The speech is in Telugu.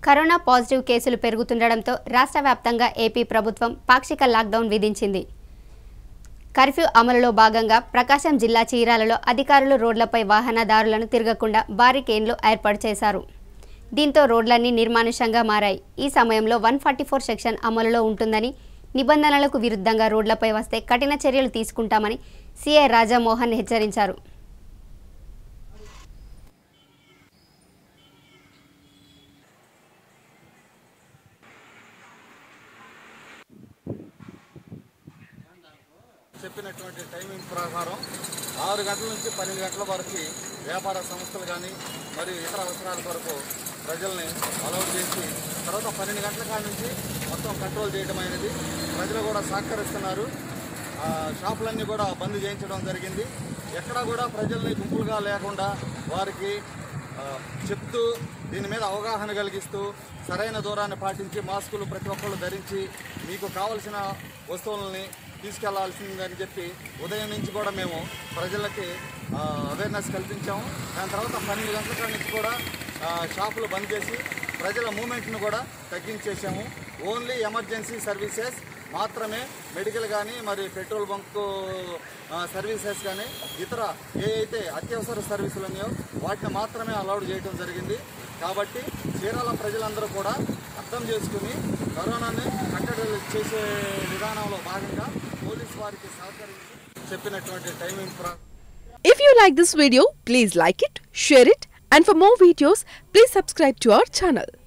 కరోనా పాజిటివ్ కేసులు పెరుగుతుండటంతో రాష్ట్ర వ్యాప్తంగా ఏపీ ప్రభుత్వం పాక్షిక లాక్డౌన్ విధించింది కర్ఫ్యూ అమలులో భాగంగా ప్రకాశం జిల్లా చీరాలలో అధికారులు రోడ్లపై వాహనదారులను తిరగకుండా బారికేన్లు ఏర్పాటు చేశారు దీంతో రోడ్లన్నీ నిర్మానుషంగా మారాయి ఈ సమయంలో వన్ ఫార్టీ ఫోర్ సెక్షన్ అమలులో ఉంటుందని నిబంధనలకు విరుద్ధంగా రోడ్లపై వస్తే కఠిన చర్యలు తీసుకుంటామని సీఐ రాజామోహన్ హెచ్చరించారు చెప్పినటువంటి టైమింగ్ ప్రకారం ఆరు గంటల నుంచి పన్నెండు గంటల వరకు వ్యాపార సంస్థలు కానీ మరియు ఇతర అవసరాల కొరకు ప్రజల్ని అలౌట్ చేసి తర్వాత పన్నెండు గంటల కాడ నుంచి మొత్తం కంట్రోల్ చేయడం అనేది ప్రజలు కూడా సహకరిస్తున్నారు ఆ, షాపులన్నీ కూడా బంద్ చేయించడం జరిగింది ఎక్కడా కూడా ప్రజల్ని గుంపులుగా లేకుండా వారికి ఆ, చెప్తూ దీని మీద అవగాహన కలిగిస్తూ సరైన దూరాన్ని పాటించి మాస్కులు ప్రతి ఒక్కళ్ళు ధరించి మీకు కావలసిన వస్తువులని తీసుకెళ్లాల్సిందని చెప్పి ఉదయం నుంచి కూడా మేము ప్రజలకి అవేర్నెస్ కల్పించాము దాని తర్వాత పన్నెండు గంటల కాడ నుంచి కూడా ఆ, షాపులు బంద్ చేసి ప్రజల మూమెంట్ను కూడా తగ్గించేసాము ఓన్లీ ఎమర్జెన్సీ సర్వీసెస్ మాత్రమే మెడికల్ కానీ మరి పెట్రోల్ బంకు ఆ, సర్వీసెస్ కానీ ఇతర ఏ అయితే అత్యవసర సర్వీసులు ఉన్నాయో వాటిని మాత్రమే అలౌడ్ చేయడం జరిగింది కాబట్టి చీరాల ప్రజలందరూ కూడా అర్థం చేసుకుని కరోనాని కట్టడి చేసే విధానంలో భాగంగా పోలీస్ వారికి సహకరించి చెప్పినటువంటి టైమింగ్ ప్ర If you like this video, please like it, share it, and for more videos, please subscribe to our channel.